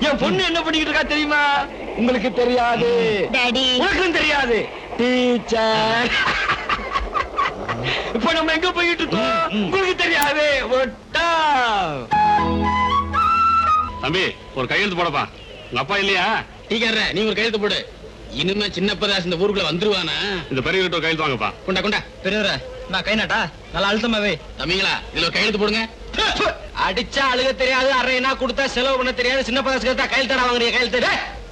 என் பொண்ணு என்ன பண்ணிக்கிட்டு இருக்கா தெரியுமா உங்களுக்கு தெரியாது டாடி உனக்கும் தெரியாது டீச்சர் இப்ப நம்ம எங்க போயிட்டு இருக்கோம் உங்களுக்கு தெரியாது ஒட்டா தம்பி ஒரு கையெழுத்து போடப்பா உங்க அப்பா இல்லையா டீக்கர்ற நீ ஒரு கையெழுத்து போடு இனிமே சின்ன பிரதாஸ் இந்த ஊருக்குள்ள வந்துருவானா இந்த பெரியவர்கிட்ட ஒரு கையெழுத்து வாங்கப்பா கொண்டா கொண்டா பெரியவர நான் கை நாட்டா நல்லா அழுத்தமாவே தம்பிங்களா இதுல ஒரு கையெழுத்து போடுங்க அடிச்சா அழுக தெரியாது அரைனா கொடுத்தா செலவு பண்ண தெரியாது சின்ன பசங்க கேட்டா கையில் தடா வாங்குறீங்க கையில் தர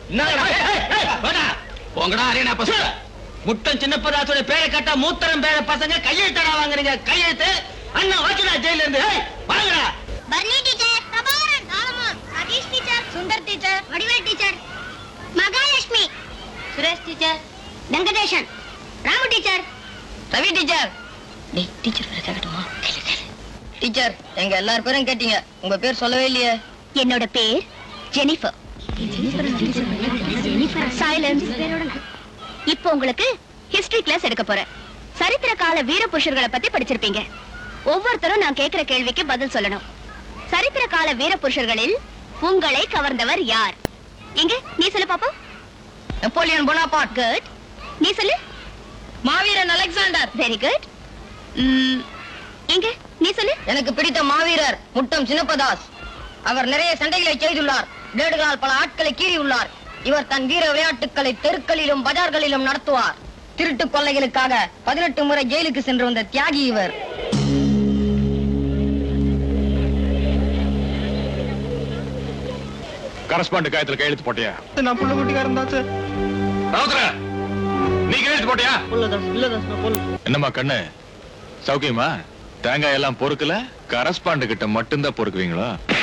போங்கடா அரேனா பசங்க முட்டம் சின்ன பதாசோட பேரை கேட்டா மூத்தரம் பேர பசங்க கையெழுத்தடா வாங்குறீங்க கையெழுத்து அண்ணா வாக்கிடா ஜெயில இருந்து ஏய், வாங்கடா பர்னி டீச்சர் பிரபாகரன் நாலமான் Satish teacher Sundar teacher Vadivel teacher Mahalakshmi Suresh teacher Venkatesan Ramu teacher Ravi teacher டேய் டீச்சர் பேரை கேட்கட்டுமா டீச்சர் எங்க எல்லார் பேரும் கேட்டீங்க உங்க பேர் சொல்லவே இல்லையே என்னோட பேர் ஜெனிஃபர் சைலன்ஸ் இப்போ உங்களுக்கு ஹிஸ்டரி கிளாஸ் எடுக்க போறேன் சரித்திர கால வீர புருஷர்களை பத்தி படிச்சிருப்பீங்க ஒவ்வொருத்தரும் நான் கேக்குற கேள்விக்கு பதில் சொல்லணும் சரித்திர கால வீர புருஷர்களில் உங்களை கவர்ந்தவர் யார் எங்க நீ சொல்லு பாப்போம் நெப்போலியன் போனாபாட் குட் நீ சொல்லு மாவீரன் அலெக்சாண்டர் வெரி குட் எங்க நீ சொல்லு எனக்கு பிடித்த மாவீரர் முட்டம் சின்னப்பதாஸ் அவர் நிறைய சண்டைகளை செய்துள்ளார் பிளேடுகளால் பல ஆட்களை கீறியுள்ளார் இவர் தன் வீர விளையாட்டுகளை தெருக்களிலும் பஜார்களிலும் நடத்துவார் திருட்டு கொள்ளைகளுக்காக பதினெட்டு முறை ஜெயிலுக்கு சென்று வந்த தியாகி இவர் கரஸ்பாண்ட் காயத்துல கையெழுத்து போட்டியா நான் புள்ள குட்டிக்காரன் தான் சார் ராவுத்தர நீ கையெழுத்து போட்டியா என்னம்மா கண்ணு சௌக்கியமா தேங்காய் எல்லாம் பொறுக்கல கரஸ்பாண்ட் கிட்ட மட்டும்தான் பொறுக்குவீங்களா